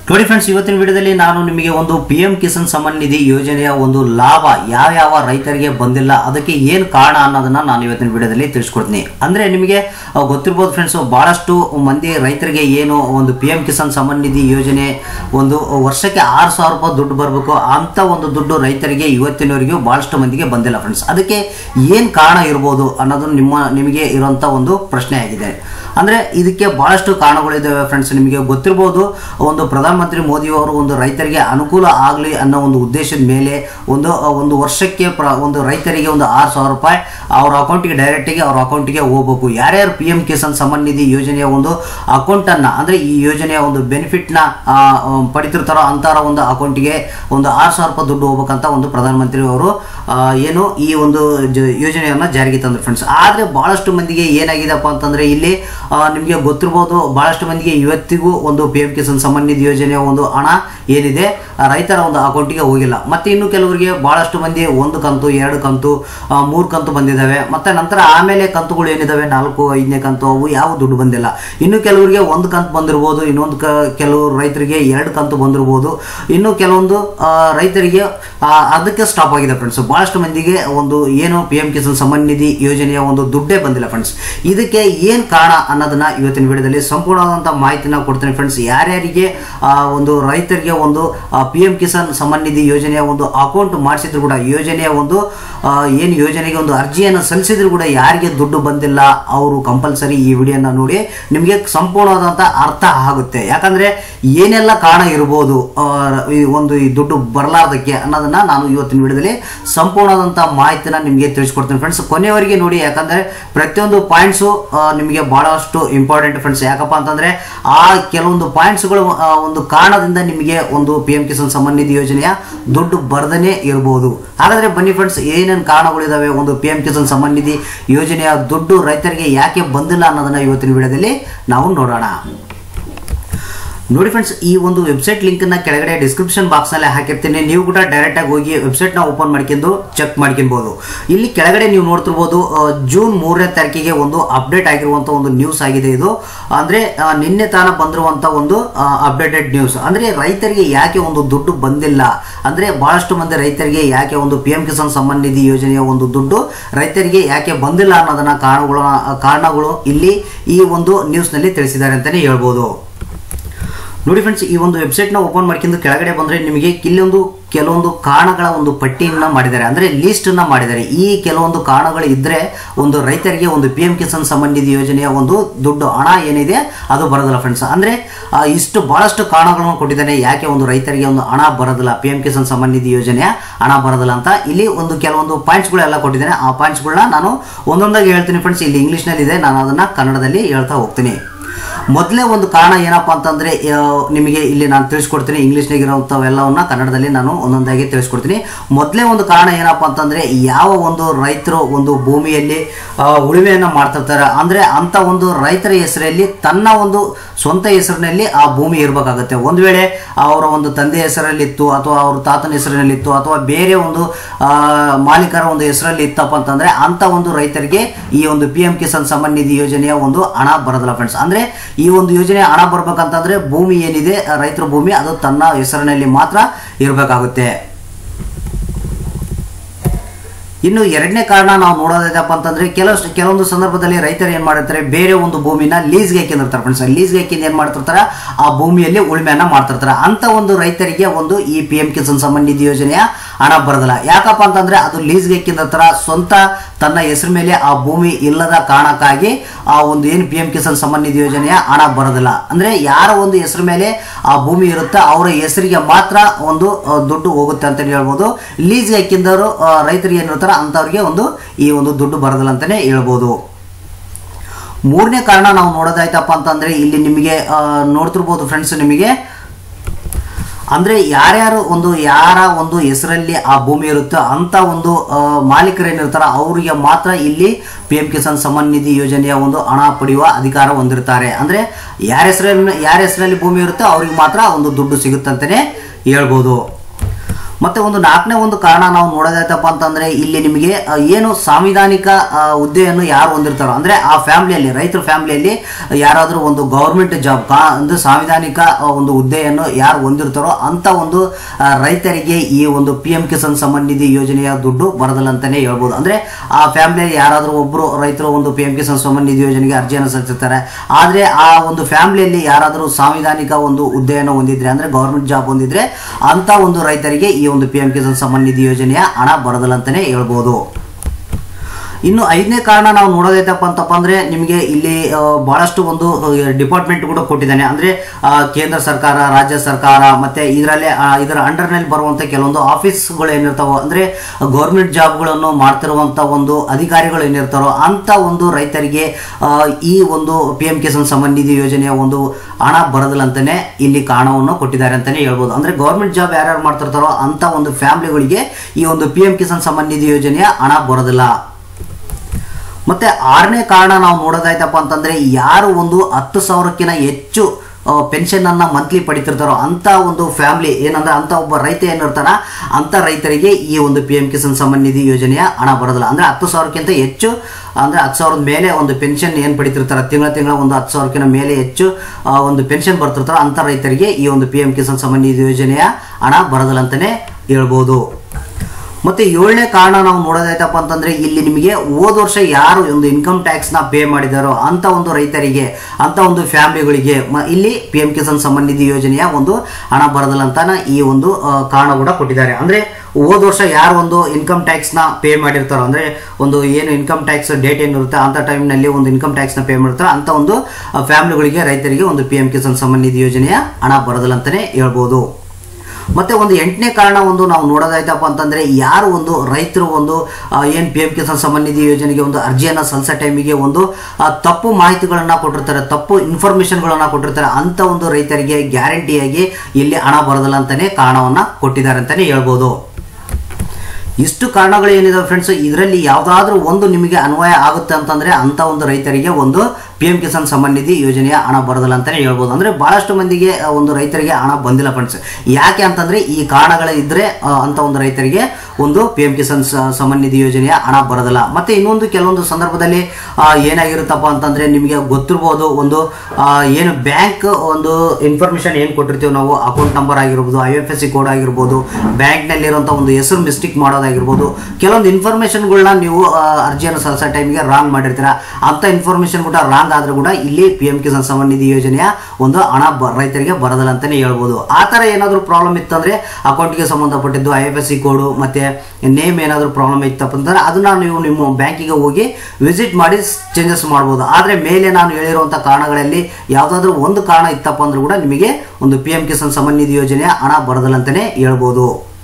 ನೋಡಿ ಫ್ರೆಂಡ್ಸ್ ಇವತ್ತಿನ ವಿಡಿಯೋದಲ್ಲಿ ನಾನು ನಿಮಗೆ ಒಂದು ಪಿ ಎಂ ಕಿಸಾನ್ ಸಮ್ಮಾನ್ ನಿಧಿ ಯೋಜನೆಯ ಒಂದು ಲಾಭ ಯಾವ ಯಾವ ರೈತರಿಗೆ ಬಂದಿಲ್ಲ ಅದಕ್ಕೆ ಏನು ಕಾರಣ ಅನ್ನೋದನ್ನ ನಾನು ಇವತ್ತಿನ ವಿಡಿಯೋದಲ್ಲಿ ತಿಳಿಸ್ಕೊಡ್ತೀನಿ ಅಂದ್ರೆ ನಿಮಗೆ ಆ, ಗೊತ್ತಿರ್ಬೋದು ಫ್ರೆಂಡ್ಸ್ ಬಹಳಷ್ಟು ಮಂದಿ ರೈತರಿಗೆ ಏನು ಒಂದು ಪಿ ಎಂ ಕಿಸಾನ್ ಸಮ್ಮಾನ್ ನಿಧಿ ಯೋಜನೆ ಒಂದು ವರ್ಷಕ್ಕೆ ಆರು ಸಾವಿರ ರೂಪಾಯಿ ದುಡ್ಡು ಬರಬೇಕು ಅಂತ ಒಂದು ದುಡ್ಡು ರೈತರಿಗೆ ಇವತ್ತಿನವರೆಗೂ ಬಹಳಷ್ಟು ಮಂದಿಗೆ ಬಂದಿಲ್ಲ ಫ್ರೆಂಡ್ಸ್ ಅದಕ್ಕೆ ಏನು ಕಾರಣ ಇರ್ಬೋದು ಅನ್ನೋದು ನಿಮ್ಮ ನಿಮಗೆ ಇರುವಂತ ಒಂದು ಪ್ರಶ್ನೆ ಆಗಿದೆ ಅಂದ್ರೆ ಇದಕ್ಕೆ ಬಹಳಷ್ಟು ಕಾರಣಗಳಿದ್ದಾವೆ ಫ್ರೆಂಡ್ಸ್ ನಿಮಗೆ ಗೊತ್ತಿರ್ಬೋದು ಒಂದು ಪ್ರಧಾನಮಂತ್ರಿ ಮೋದಿ ಅವರು ಒಂದು ರೈತರಿಗೆ ಅನುಕೂಲ ಆಗಲಿ ಅನ್ನೋ ಒಂದು ಉದ್ದೇಶದ ಮೇಲೆ ಒಂದು ಒಂದು ವರ್ಷಕ್ಕೆ ಪ್ರ ಒಂದು ರೈತರಿಗೆ ಒಂದು ಆರು ಸಾವಿರ ರೂಪಾಯಿ ಅವ್ರ ಅಕೌಂಟಿಗೆ ಡೈರೆಕ್ಟಾಗಿ ಅವ್ರ ಅಕೌಂಟಿಗೆ ಹೋಗ್ಬೇಕು ಯಾರ್ಯಾರು ಪಿ ಎಂ ಕಿಸಾನ್ ಸಮ್ಮಾನ್ ನಿಧಿ ಯೋಜನೆಯ ಒಂದು ಅಕೌಂಟನ್ನು ಅಂದರೆ ಈ ಯೋಜನೆಯ ಒಂದು ಬೆನಿಫಿಟ್ನ ಪಡಿತಿರ್ತಾರೋ ಅಂಥವ್ರ ಒಂದು ಅಕೌಂಟಿಗೆ ಒಂದು ಆರು ಸಾವಿರ ರೂಪಾಯಿ ದುಡ್ಡು ಹೋಗ್ಬೇಕಂತ ಒಂದು ಪ್ರಧಾನಮಂತ್ರಿ ಅವರು ಆ, ಏನು ಈ ಒಂದು ಜ- ಯೋಜನೆಯನ್ನ ಜಾರಿಗೆ ತಂದ್ರು ಫ್ರೆಂಡ್ಸ್ ಆದರೆ ಬಹಳಷ್ಟು ಮಂದಿಗೆ ಏನಾಗಿದೆಪ್ಪ ಅಂತಂದ್ರೆ ಇಲ್ಲಿ ಆ, ನಿಮಗೆ ಗೊತ್ತಿರ್ಬೋದು ಬಹಳಷ್ಟು ಮಂದಿಗೆ ಇವತ್ತಿಗೂ ಒಂದು ಪಿ ಎಂ ಕಿಸಾನ್ ಸಮ್ಮಾನ್ ನಿಧಿ ಯೋಜನೆಯ ಒಂದು ಹಣ ಏನಿದೆ ಆ ರೈತರ ಒಂದು ಅಕೌಂಟಿಗೆ ಹೋಗಿಲ್ಲ ಮತ್ತೆ ಇನ್ನು ಕೆಲವರಿಗೆ ಬಹಳಷ್ಟು ಮಂದಿ ಒಂದು ಕಂತು ಎರಡು ಕಂತು ಆ, ಮೂರು ಕಂತು ಬಂದಿದ್ದಾವೆ ಮತ್ತೆ ನಂತರ ಆಮೇಲೆ ಕಂತುಗಳು ಏನಿದಾವೆ ನಾಲ್ಕು ಐದನೇ ಕಂತು ಅವು ಯಾವ ದುಡ್ಡು ಬಂದಿಲ್ಲ ಇನ್ನು ಕೆಲವರಿಗೆ ಒಂದು ಕಂತು ಬಂದಿರ್ಬೋದು ಇನ್ನೊಂದು ಕ ಕೆಲವರು ರೈತರಿಗೆ ಎರಡು ಕಂತು ಬಂದಿರ್ಬೋದು ಇನ್ನು ಕೆಲವೊಂದು ಆ, ರೈತರಿಗೆ ಆ, ಅದಕ್ಕೆ ಸ್ಟಾಪ್ ಆಗಿದೆ ಫ್ರೆಂಡ್ಸ್ ಬಹಳಷ್ಟು ಮಂದಿಗೆ ಒಂದು ಏನು ಪಿ ಎಂ ಕಿಸಾನ್ ಸಮ್ಮಾನ್ ನಿಧಿ ಯೋಜನೆಯ ಒಂದು ದುಡ್ಡೇ ಬಂದಿಲ್ಲ ಫ್ರೆಂಡ್ಸ್ ಇದಕ್ಕೆ ಏನು ಕಾರಣ ಅನ್ನೋದನ್ನ ಇವತ್ತಿನ ವಿಡಿಯೋದಲ್ಲಿ ಸಂಪೂರ್ಣವಾದಂಥ ಮಾಹಿತಿನ ಕೊಡ್ತೇನೆ ಫ್ರೆಂಡ್ಸ್ ಯಾರ್ಯಾರಿಗೆ ಆ, ಒಂದು ರೈತರಿಗೆ ಒಂದು ಪಿ ಎಂ ಕಿಸಾನ್ ಸಮ್ಮಾನ್ ನಿಧಿ ಯೋಜನೆಯ ಒಂದು ಅಕೌಂಟ್ ಮಾಡಿಸಿದ್ರು ಕೂಡ ಯೋಜನೆಯ ಒಂದು ಆ, ಏನು ಯೋಜನೆಗೆ ಒಂದು ಅರ್ಜಿಯನ್ನು ಸಲ್ಲಿಸಿದ್ರು ಕೂಡ ಯಾರಿಗೆ ದುಡ್ಡು ಬಂದಿಲ್ಲ ಅವರು ಕಂಪಲ್ಸರಿ ಈ ವಿಡಿಯೋನ ನೋಡಿ ನಿಮಗೆ ಸಂಪೂರ್ಣವಾದಂಥ ಅರ್ಥ ಆಗುತ್ತೆ ಯಾಕಂದ್ರೆ ಏನೆಲ್ಲ ಕಾರಣ ಇರ್ಬೋದು ಆ, ಈ ಒಂದು ಈ ದುಡ್ಡು ಬರಲಾರ್ದಕ್ಕೆ ಅನ್ನೋದನ್ನ ನಾನು ಇವತ್ತಿನ ವಿಡಿಯೋದಲ್ಲಿ ಸಂಪೂರ್ಣವಾದಂಥ ಮಾಹಿತಿನ ನಿಮಗೆ ತಿಳಿಸ್ಕೊಡ್ತೀನಿ ಫ್ರೆಂಡ್ಸ್ ಕೊನೆಯವರೆಗೆ ನೋಡಿ ಯಾಕಂದ್ರೆ ಪ್ರತಿಯೊಂದು ಪಾಯಿಂಟ್ಸು ನಿಮಗೆ ಬಹಳಷ್ಟು ಇಂಪಾರ್ಟೆಂಟ್ ಫ್ರೆಂಡ್ಸ್ ಯಾಕಪ್ಪ ಅಂತಂದ್ರೆ ಆ ಕೆಲವೊಂದು ಪಾಯಿಂಟ್ಸ್ಗಳು ಒಂದು ಕಾರಣದಿಂದ ನಿಮಗೆ ಒಂದು ಪಿ ಎಂ ಕಿಸಾನ್ ಸಮ್ಮಾನ್ ನಿಧಿ ಯೋಜನೆಯ ದುಡ್ಡು ಬರ್ದನೇ ಇರಬಹುದು ಹಾಗಾದ್ರೆ ಬನ್ನಿ ಫ್ರೆಂಡ್ಸ್ ಏನೇನು ಕಾರಣಗಳಿದಾವೆ ಒಂದು ಪಿ ಎಂ ಕಿಸಾನ್ ಸಮ್ಮಾನ್ ನಿಧಿ ಯೋಜನೆಯ ದುಡ್ಡು ರೈತರಿಗೆ ಯಾಕೆ ಬಂದಿಲ್ಲ ಅನ್ನೋದನ್ನ ಇವತ್ತಿನ ವಿಡಿಯೋದಲ್ಲಿ ನಾವು ನೋಡೋಣ ನೋಡಿ ಫ್ರೆಂಡ್ಸ್ ಈ ಒಂದು ವೆಬ್ಸೈಟ್ ಲಿಂಕನ್ನ ಕೆಳಗಡೆ ಡಿಸ್ಕ್ರಿಪ್ಷನ್ ಬಾಕ್ಸ್ನಲ್ಲಿ ಹಾಕಿರ್ತೀನಿ ನೀವು ಕೂಡ ಡೈರೆಕ್ಟಾಗಿ ಹೋಗಿ ವೆಬ್ಸೈಟ್ನ ಓಪನ್ ಮಾಡ್ಕೊಂಡು ಚೆಕ್ ಮಾಡ್ಕೊಬೋದು ಇಲ್ಲಿ ಕೆಳಗಡೆ ನೀವು ನೋಡ್ತಿರ್ಬೋದು ಆ, ಜೂನ್ ಮೂರನೇ ತಾರೀಕಿಗೆ ಒಂದು ಅಪ್ಡೇಟ್ ಆಗಿರುವಂಥ ಒಂದು ನ್ಯೂಸ್ ಆಗಿದೆ ಇದು ಅಂದರೆ ನಿನ್ನೆ ತಾನ ಬಂದಿರುವಂಥ ಒಂದು ಅಪ್ಡೇಟೆಡ್ ನ್ಯೂಸ್ ಅಂದರೆ ರೈತರಿಗೆ ಯಾಕೆ ಒಂದು ದುಡ್ಡು ಬಂದಿಲ್ಲ ಅಂದರೆ ಬಹಳಷ್ಟು ಮಂದಿ ರೈತರಿಗೆ ಯಾಕೆ ಒಂದು ಪಿ ಎಂ ಕಿಸಾನ್ ಸಮ್ಮಾನ್ ನಿಧಿ ಯೋಜನೆಯ ಒಂದು ದುಡ್ಡು ರೈತರಿಗೆ ಯಾಕೆ ಬಂದಿಲ್ಲ ಅನ್ನೋದನ್ನ ಕಾರಣಗಳು ಕಾರಣಗಳು ಇಲ್ಲಿ ಈ ಒಂದು ನ್ಯೂಸ್ನಲ್ಲಿ ತಿಳಿಸಿದ್ದಾರೆ ಅಂತಲೇ ಹೇಳ್ಬೋದು ನೋಡಿ ಫ್ರೆಂಡ್ಸ್ ಈ ಒಂದು ವೆಬ್ಸೈಟ್ನ ಓಪನ್ ಮಾಡ್ಕೊಂಡು ಕೆಳಗಡೆ ಬಂದರೆ ನಿಮಗೆ ಇಲ್ಲೊಂದು ಕೆಲವೊಂದು ಕಾರಣಗಳ ಒಂದು ಪಟ್ಟಿಯನ್ನು ಮಾಡಿದ್ದಾರೆ ಅಂದರೆ ಲೀಸ್ಟನ್ನು ಮಾಡಿದ್ದಾರೆ ಈ ಕೆಲವೊಂದು ಕಾರಣಗಳು ಇದ್ದರೆ ಒಂದು ರೈತರಿಗೆ ಒಂದು ಪಿ ಎಂ ಕಿಸಾನ್ ಸಮ್ಮಾನ್ ನಿಧಿ ಯೋಜನೆಯ ಒಂದು ದುಡ್ಡು ಹಣ ಏನಿದೆ ಅದು ಬರೋದಿಲ್ಲ ಫ್ರೆಂಡ್ಸ್ ಅಂದರೆ ಆ, ಇಷ್ಟು ಭಾಳಷ್ಟು ಕಾರಣಗಳನ್ನು ಕೊಟ್ಟಿದ್ದಾನೆ ಯಾಕೆ ಒಂದು ರೈತರಿಗೆ ಒಂದು ಹಣ ಬರೋದಿಲ್ಲ ಪಿ ಎಂ ಕಿಸಾನ್ ಸಮ್ಮಾನ್ ನಿಧಿ ಯೋಜನೆಯ ಹಣ ಬರೋದಿಲ್ಲ ಅಂತ ಇಲ್ಲಿ ಒಂದು ಕೆಲವೊಂದು ಪಾಯಿಂಟ್ಸ್ಗಳೆಲ್ಲ ಕೊಟ್ಟಿದ್ದಾನೆ ಆ ಪಾಯಿಂಟ್ಸ್ಗಳನ್ನ ನಾನು ಒಂದೊಂದಾಗಿ ಹೇಳ್ತೀನಿ ಫ್ರೆಂಡ್ಸ್ ಇಲ್ಲಿ ಇಂಗ್ಲೀಷ್ನಲ್ಲಿದೆ ನಾನು ಅದನ್ನು ಕನ್ನಡದಲ್ಲಿ ಹೇಳ್ತಾ ಹೋಗ್ತೀನಿ ಮೊದಲೇ ಒಂದು ಕಾರಣ ಏನಪ್ಪಾ ಅಂತಂದ್ರೆ ಆ, ನಿಮಗೆ ಇಲ್ಲಿ ನಾನು ತಿಳಿಸ್ಕೊಡ್ತೀನಿ ಇಂಗ್ಲೀಷ್ನಾಗ ಇರೋಂಥವೆಲ್ಲವನ್ನ ಕನ್ನಡದಲ್ಲಿ ನಾನು ಒಂದೊಂದಾಗಿ ತಿಳಿಸ್ಕೊಡ್ತೀನಿ ಮೊದಲೇ ಒಂದು ಕಾರಣ ಏನಪ್ಪಾ ಅಂತಂದ್ರೆ ಯಾವ ಒಂದು ರೈತರು ಒಂದು ಭೂಮಿಯಲ್ಲಿ ಆ, ಉಳುಮೆಯನ್ನ ಮಾಡ್ತಿರ್ತಾರೆ ಅಂದ್ರೆ ಅಂತ ಒಂದು ರೈತರ ಹೆಸರಲ್ಲಿ ತನ್ನ ಒಂದು ಸ್ವಂತ ಹೆಸರಿನಲ್ಲಿ ಆ ಭೂಮಿ ಇರಬೇಕಾಗುತ್ತೆ ಒಂದು ವೇಳೆ ಅವರ ಒಂದು ತಂದೆ ಹೆಸರಲ್ಲಿತ್ತು ಅಥವಾ ಅವ್ರ ತಾತನ ಹೆಸರಿನಲ್ಲಿತ್ತು ಅಥವಾ ಬೇರೆ ಒಂದು ಆ, ಮಾಲೀಕರ ಒಂದು ಹೆಸರಲ್ಲಿ ಇತ್ತಪ್ಪ ಅಂತಂದ್ರೆ ಅಂತ ಒಂದು ರೈತರಿಗೆ ಈ ಒಂದು ಪಿ ಎಂ ಕಿಸಾನ್ ಸಮ್ಮಾನ್ ನಿಧಿ ಯೋಜನೆಯ ಒಂದು ಹಣ ಬರೋದಿಲ್ಲ ಫ್ರೆಂಡ್ಸ್ ಅಂದ್ರೆ ಈ ಒಂದು ಯೋಜನೆ ಹಣ ಬರ್ಬೇಕಂತಂದ್ರೆ ಭೂಮಿ ಏನಿದೆ ಆ ರೈತರ ಭೂಮಿ ಅದು ತನ್ನ ಹೆಸರಿನಲ್ಲಿ ಮಾತ್ರ ಇರಬೇಕಾಗುತ್ತೆ ಇನ್ನು ಎರಡನೇ ಕಾರಣ ನಾವು ನೋಡೋದೇನಪ್ಪ ಅಂತಂದ್ರೆ ಕೆಲವಷ್ಟು ಕೆಲವೊಂದು ಸಂದರ್ಭದಲ್ಲಿ ರೈತರು ಏನ್ ಮಾಡಿರ್ತಾರೆ ಬೇರೆ ಒಂದು ಭೂಮಿನ ಲೀಸ್ಗೆ ಹಾಕಿರ್ತಾರೆ ಫ್ರೆಂಡ್ಸ್ ಲೀಸ್ಗೆ ಹಾಕಿಂದ ಏನ್ ಮಾಡ್ತಿರ್ತಾರೆ ಆ ಭೂಮಿಯಲ್ಲಿ ಉಳುಮೆಯನ್ನ ಮಾಡ್ತಿರ್ತಾರೆ ಅಂತ ಒಂದು ರೈತರಿಗೆ ಒಂದು ಈ ಪಿ ಎಂ ಕಿಸಾನ್ ಸಮ್ಮಾನ್ ನಿಧಿ ಯೋಜನೆಯ ಹಣ ಬರೋದಿಲ್ಲ ಯಾಕಪ್ಪ ಅಂತಂದ್ರೆ ಅದು ಲೀಸ್ಗೆ ಹಾಕಿರ್ತಾರ ಸ್ವಂತ ತನ್ನ ಹೆಸರು ಮೇಲೆ ಆ ಭೂಮಿ ಇಲ್ಲದ ಕಾರಣಕ್ಕಾಗಿ ಆ ಒಂದು ಏನು ಪಿ ಎಂ ಕಿಸಾನ್ ಸಮ್ಮಾನ್ ನಿಧಿ ಯೋಜನೆಯ ಹಣ ಬರೋದಿಲ್ಲ ಅಂದ್ರೆ ಯಾರ ಒಂದು ಹೆಸರು ಮೇಲೆ ಆ ಭೂಮಿ ಇರುತ್ತೆ ಅವರ ಹೆಸರಿಗೆ ಮಾತ್ರ ಒಂದು ಆ, ದುಡ್ಡು ಹೋಗುತ್ತೆ ಅಂತ ಹೇಳ್ಬೋದು ಲೀಸ್ಗೆ ಹಾಕಿದವರು ರೈತರಿಗೆ ಏನಿರ್ತಾರ ಅಂಥವ್ರಿಗೆ ಒಂದು ಈ ಒಂದು ದುಡ್ಡು ಬರೋದಿಲ್ಲ ಅಂತಾನೆ ಹೇಳ್ಬೋದು ಮೂರನೇ ಕಾರಣ ನಾವು ನೋಡೋದಾಯ್ತಪ್ಪ ಅಂತಂದ್ರೆ ಇಲ್ಲಿ ನಿಮಗೆ ಆ, ನೋಡ್ತಿರ್ಬೋದು ಫ್ರೆಂಡ್ಸ್ ನಿಮಗೆ ಅಂದ್ರೆ ಯಾರ್ಯಾರು ಒಂದು ಯಾರ ಒಂದು ಹೆಸರಲ್ಲಿ ಆ ಭೂಮಿ ಇರುತ್ತೋ ಅಂತ ಒಂದು ಆ, ಮಾಲೀಕರು ಏನಿರ್ತಾರ ಅವರಿಗೆ ಮಾತ್ರ ಇಲ್ಲಿ ಪಿ ಎಂ ಕಿಸಾನ್ ಸಮ್ಮಾನ್ ನಿಧಿ ಯೋಜನೆಯ ಒಂದು ಹಣ ಪಡೆಯುವ ಅಧಿಕಾರ ಹೊಂದಿರ್ತಾರೆ ಅಂದ್ರೆ ಯಾರ ಹೆಸರಲ್ಲಿ ಯಾರ ಹೆಸರಲ್ಲಿ ಭೂಮಿ ಇರುತ್ತೋ ಅವ್ರಿಗೆ ಮಾತ್ರ ಒಂದು ದುಡ್ಡು ಸಿಗುತ್ತಂತಾನೆ ಹೇಳ್ಬೋದು ಮತ್ತೆ ಒಂದು ನಾಲ್ಕನೇ ಒಂದು ಕಾರಣ ನಾವು ನೋಡೋದಾಯ್ತಪ್ಪ ಅಂತಂದ್ರೆ ಇಲ್ಲಿ ನಿಮಗೆ ಆ, ಏನು ಸಾಂವಿಧಾನಿಕ ಆ, ಹುದ್ದೆಯನ್ನು ಯಾರು ಹೊಂದಿರ್ತಾರೋ ಅಂದ್ರೆ ಆ ಫ್ಯಾಮಿಲಿಯಲ್ಲಿ ರೈತರ ಫ್ಯಾಮಿಲಿಯಲ್ಲಿ ಯಾರಾದರೂ ಒಂದು ಗೌರ್ಮೆಂಟ್ ಜಾಬ್ ಕಾ ಒಂದು ಸಾಂವಿಧಾನಿಕ ಆ, ಒಂದು ಹುದ್ದೆಯನ್ನು ಯಾರು ಹೊಂದಿರ್ತಾರೋ ಅಂತ ಒಂದು ಆ, ರೈತರಿಗೆ ಈ ಒಂದು ಪಿ ಎಂ ಕಿಸಾನ್ ಸಮ್ಮಾನ್ ನಿಧಿ ಯೋಜನೆಯ ದುಡ್ಡು ಬರದಲ್ಲ ಅಂತಾನೆ ಹೇಳ್ಬೋದು ಅಂದ್ರೆ ಆ ಫ್ಯಾಮಿಲಿಯಲ್ಲಿ ಯಾರಾದರೂ ಒಬ್ಬರು ರೈತರು ಒಂದು ಪಿ ಎಂ ಕಿಸಾನ್ ಸಮ್ಮಾನ್ ನಿಧಿ ಯೋಜನೆಗೆ ಅರ್ಜಿಯನ್ನು ಸಲ್ಲಿಸಿರ್ತಾರೆ ಆದ್ರೆ ಆ ಒಂದು ಫ್ಯಾಮಿಲಿಯಲ್ಲಿ ಯಾರಾದರೂ ಸಾಂವಿಧಾನಿಕ ಒಂದು ಹುದ್ದೆಯನ್ನು ಹೊಂದಿದ್ರೆ ಅಂದ್ರೆ ಗೌರ್ಮೆಂಟ್ ಜಾಬ್ ಹೊಂದಿದ್ರೆ ಅಂತ ಒಂದು ರೈತರಿಗೆ ಈ ಒಂದು ಪಿ ಎಂ ಕಿಸಾನ್ ಸಮ್ಮಾನ್ ನಿಧಿ ಯೋಜನೆಯ ಹಣ ಬರದಲ್ಲ ಅಂತಾನೆ ಹೇಳ್ಬೋದು ಇನ್ನು ಐದನೇ ಕಾರಣ ನಾವು ನೋಡೋದೈತಪ್ಪ ಅಂತಪ್ಪ ಅಂದ್ರೆ ನಿಮಗೆ ಇಲ್ಲಿ ಆ, ಬಹಳಷ್ಟು ಒಂದು ಡಿಪಾರ್ಟ್ಮೆಂಟ್ ಕೂಡ ಕೊಟ್ಟಿದ್ದಾನೆ ಅಂದ್ರೆ ಆ, ಕೇಂದ್ರ ಸರ್ಕಾರ ರಾಜ್ಯ ಸರ್ಕಾರ ಮತ್ತೆ ಇದರಲ್ಲೇ ಆ, ಇದರ ಅಂಡರ್ನಲ್ಲಿ ಬರುವಂತ ಕೆಲವೊಂದು ಆಫೀಸ್ಗಳು ಏನಿರ್ತಾವೋ ಅಂದ್ರೆ ಗೌರ್ಮೆಂಟ್ ಜಾಬ್ಗಳನ್ನು ಮಾಡ್ತಿರುವಂತ ಒಂದು ಅಧಿಕಾರಿಗಳು ಏನಿರ್ತಾರೋ ಅಂತ ಒಂದು ರೈತರಿಗೆ ಆ, ಈ ಒಂದು ಪಿ ಎಂ ಕಿಸಾನ್ ಸಮ್ಮಾನ್ ನಿಧಿ ಯೋಜನೆಯ ಒಂದು ಹಣ ಬರೋದಿಲ್ಲ ಅಂತಾನೆ ಇಲ್ಲಿ ಕಾರಣವನ್ನು ಕೊಟ್ಟಿದ್ದಾರೆ ಅಂತಾನೆ ಹೇಳ್ಬೋದು ಅಂದ್ರೆ ಗೌರ್ಮೆಂಟ್ ಜಾಬ್ ಯಾರ್ಯಾರು ಮಾಡ್ತಿರ್ತಾರೋ ಅಂತ ಒಂದು ಫ್ಯಾಮಿಲಿಗಳಿಗೆ ಈ ಒಂದು ಪಿ ಎಂ ಕಿಸಾನ್ ಸಮ್ಮಾನ್ ನಿಧಿ ಯೋಜನೆಯ ಹಣ ಬರೋದಿಲ್ಲ ಮತ್ತೆ ಆರನೇ ಕಾರಣ ನಾವು ನೋಡೋದಾಯ್ತಪ್ಪ ಅಂತಂದ್ರೆ ಯಾರು ಒಂದು ಹತ್ತು ಸಾವಿರಕ್ಕಿಂತ ಹೆಚ್ಚು ಪೆನ್ಷನ್ ಅನ್ನ ಮಂತ್ಲಿ ಪಡಿತಿರ್ತಾರೋ ಅಂತ ಒಂದು ಫ್ಯಾಮಿಲಿ ಏನಂದ್ರೆ ಅಂತ ಒಬ್ಬ ರೈತ ಏನಿರ್ತಾನ ಅಂತ ರೈತರಿಗೆ ಈ ಒಂದು ಪಿ ಎಂ ಕಿಸಾನ್ ಸಮ್ಮಾನ್ ನಿಧಿ ಯೋಜನೆಯ ಹಣ ಬರೋದಿಲ್ಲ ಅಂದ್ರೆ ಹತ್ತು ಸಾವಿರಕ್ಕಿಂತ ಹೆಚ್ಚು ಅಂದ್ರೆ ಹತ್ತು ಸಾವಿರದ ಮೇಲೆ ಒಂದು ಪೆನ್ಷನ್ ಏನು ಪಡಿತಿರ್ತಾರೆ ತಿಂಗಳ ತಿಂಗಳ ಒಂದು ಹತ್ತು ಸಾವಿರಕ್ಕಿಂತ ಮೇಲೆ ಹೆಚ್ಚು ಆ, ಒಂದು ಪೆನ್ಷನ್ ಬರ್ತಿರ್ತಾರೋ ಅಂತ ರೈತರಿಗೆ ಈ ಒಂದು ಪಿ ಎಂ ಕಿಸಾನ್ ಸಮ್ಮಾನ್ ನಿಧಿ ಯೋಜನೆಯ ಹಣ ಬರೋದಿಲ್ಲ ಅಂತಾನೆ ಹೇಳ್ಬೋದು ಮತ್ತೆ ಏಳನೇ ಕಾರಣ ನಾವು ನೋಡೋದಾಯ್ತಪ್ಪ ಅಂತಂದ್ರೆ ಇಲ್ಲಿ ನಿಮಗೆ ಹೋದ ವರ್ಷ ಯಾರು ಒಂದು ಇನ್ಕಮ್ ಟ್ಯಾಕ್ಸ್ ನ ಪೇ ಮಾಡಿದಾರೋ ಅಂತ ಒಂದು ರೈತರಿಗೆ ಅಂತ ಒಂದು ಫ್ಯಾಮಿಲಿಗಳಿಗೆ ಮ- ಇಲ್ಲಿ ಪಿ ಎಂ ಕಿಸಾನ್ ಸಮ್ಮಾನ್ ನಿಧಿ ಯೋಜನೆಯ ಒಂದು ಹಣ ಬರೋದಿಲ್ಲ ಅಂತಾನ ಈ ಒಂದು ಆ, ಕಾರಣ ಕೂಡ ಕೊಟ್ಟಿದ್ದಾರೆ ಅಂದ್ರೆ ಹೋದ ವರ್ಷ ಯಾರು ಒಂದು ಇನ್ಕಮ್ ಟ್ಯಾಕ್ಸ್ ನ ಪೇ ಮಾಡಿರ್ತಾರೋ ಅಂದ್ರೆ ಒಂದು ಏನು ಇನ್ಕಮ್ ಟ್ಯಾಕ್ಸ್ ಡೇಟ್ ಏನಿರುತ್ತೆ ಅಂತ ಟೈಮ್ನಲ್ಲಿ ಒಂದು ಇನ್ಕಮ್ ಟ್ಯಾಕ್ಸ್ ನ ಪೇ ಮಾಡಿರ್ತಾರೋ ಅಂತ ಒಂದು ಫ್ಯಾಮಿಲಿಗಳಿಗೆ ರೈತರಿಗೆ ಒಂದು ಪಿ ಎಂ ಕಿಸಾನ್ ಸಮ್ಮಾನ್ ನಿಧಿ ಯೋಜನೆಯ ಹಣ ಬರೋದಿಲ್ಲ ಅಂತಾನೆ ಹೇಳ್ಬೋದು ಮತ್ತೆ ಒಂದು ಎಂಟನೇ ಕಾರಣ ಒಂದು ನಾವು ನೋಡೋದಾಯ್ತಪ್ಪ ಅಂತಂದ್ರೆ ಯಾರು ಒಂದು ರೈತರು ಒಂದು ಆ, ಏನ್ ಪಿ ಎಂ ಕಿಸಾನ್ ಸಮ್ಮಾನ್ ನಿಧಿ ಯೋಜನೆಗೆ ಒಂದು ಅರ್ಜಿಯನ್ನ ಸಲ್ಲಿಸೋ ಟೈಮಿಗೆ ಒಂದು ಆ, ತಪ್ಪು ಮಾಹಿತಿಗಳನ್ನ ಕೊಟ್ಟಿರ್ತಾರೆ ತಪ್ಪು ಇನ್ಫಾರ್ಮೇಶನ್ಗಳನ್ನ ಕೊಟ್ಟಿರ್ತಾರೆ ಅಂತ ಒಂದು ರೈತರಿಗೆ ಗ್ಯಾರಂಟಿಯಾಗಿ ಇಲ್ಲಿ ಹಣ ಬರೋದಿಲ್ಲ ಅಂತಾನೆ ಕಾರಣವನ್ನ ಕೊಟ್ಟಿದ್ದಾರೆ ಅಂತಾನೆ ಹೇಳ್ಬೋದು ಇಷ್ಟು ಕಾರಣಗಳು ಏನಿದಾವೆ ಫ್ರೆಂಡ್ಸ್ ಇದರಲ್ಲಿ ಯಾವುದಾದ್ರೂ ಒಂದು ನಿಮಗೆ ಅನ್ವಯ ಆಗುತ್ತೆ ಅಂತಂದ್ರೆ ಅಂತ ಒಂದು ರೈತರಿಗೆ ಒಂದು ಪಿ ಎಂ ಕಿಸಾನ್ ಸಮ್ಮಾನ್ ನಿಧಿ ಯೋಜನೆಯ ಹಣ ಬರೋದಿಲ್ಲ ಅಂತಾನೆ ಹೇಳ್ಬೋದು ಅಂದ್ರೆ ಬಹಳಷ್ಟು ಮಂದಿಗೆ ಆ, ಒಂದು ರೈತರಿಗೆ ಹಣ ಬಂದಿಲ್ಲ ಫ್ರೆಂಡ್ಸ್ ಯಾಕೆ ಅಂತಂದ್ರೆ ಈ ಕಾರಣಗಳು ಇದ್ರೆ ಆ, ಅಂತ ಒಂದು ರೈತರಿಗೆ ಒಂದು ಪಿ ಎಂ ಕಿಸಾನ್ ಸ- ಸಮ್ಮಾನ್ ನಿಧಿ ಯೋಜನೆಯ ಹಣ ಬರೋದಿಲ್ಲ ಮತ್ತೆ ಇನ್ನೊಂದು ಕೆಲವೊಂದು ಸಂದರ್ಭದಲ್ಲಿ ಆ, ಏನಾಗಿರುತ್ತಪ್ಪ ಅಂತಂದ್ರೆ ನಿಮಗೆ ಗೊತ್ತಿರ್ಬೋದು ಒಂದು ಆ, ಏನು ಬ್ಯಾಂಕ್ ಒಂದು ಇನ್ಫಾರ್ಮೇಶನ್ ಏನು ಕೊಟ್ಟಿರ್ತೀವಿ ನಾವು ಅಕೌಂಟ್ ನಂಬರ್ ಆಗಿರ್ಬೋದು I F S C code ಆಗಿರ್ಬೋದು ಬ್ಯಾಂಕ್ನಲ್ಲಿರುವಂಥ ಒಂದು ಹೆಸರು ಮಿಸ್ಟೇಕ್ ಮಾಡೋದಾಗಿರ್ಬೋದು ಕೆಲವೊಂದು ಇನ್ಫಾರ್ಮೇಶನ್ಗಳನ್ನ ನೀವು ಆ, ಅರ್ಜಿಯನ್ನು ಸಲ್ಲಿಸೋ ಟೈಮಿಗೆ ರಾಂಗ್ ಮಾಡಿರ್ತೀರ ಅಂತ ಇನ್ಫಾರ್ಮೇಶನ್ ಕೂಡ ರಾಂಗ್ ಆದ್ರೂ ಕೂಡ ಇಲ್ಲಿ ಪಿ ಎಂ ಕಿಸಾನ್ ಸಮ್ಮಾನ್ ನಿಧಿ ಯೋಜನೆಯ ಒಂದು ಹಣ ಬ- ರೈತರಿಗೆ ಬರೋದಿಲ್ಲ ಅಂತಾನೆ ಹೇಳ್ಬೋದು ಆ ಥರ ಏನಾದರೂ ಪ್ರಾಬ್ಲಮ್ ಇತ್ತಂದ್ರೆ ಅಕೌಂಟ್ಗೆ ಸಂಬಂಧಪಟ್ಟಿದ್ದು I F S C code ಮತ್ತೆ ನೇಮ್ ಏನಾದರೂ ಪ್ರಾಬ್ಲಮ್ ಇತ್ತಪ್ಪ ಅಂತಂದ್ರೆ ಅದನ್ನ ನೀವು ನಿಮ್ಮ ಬ್ಯಾಂಕಿಗೆ ಹೋಗಿ ವಿಸಿಟ್ ಮಾಡಿ ಚೇಂಜಸ್ ಮಾಡ್ಬೋದು ಆದರೆ ಮೇಲೆ ನಾನು ಹೇಳಿರುವಂಥ ಕಾರಣಗಳಲ್ಲಿ ಯಾವುದಾದ್ರೂ ಒಂದು ಕಾರಣ ಇತ್ತಪ್ಪ ಅಂದ್ರೂ ಕೂಡ ನಿಮಗೆ ಒಂದು ಪಿ ಎಂ ಕಿಸಾನ್ ಸಮ್ಮಾನ್ ನಿಧಿ ಯೋಜನೆಯ ಹಣ ಬರೋದಿಲ್ಲ ಅಂತಾನೆ ಹೇಳ್ಬೋದು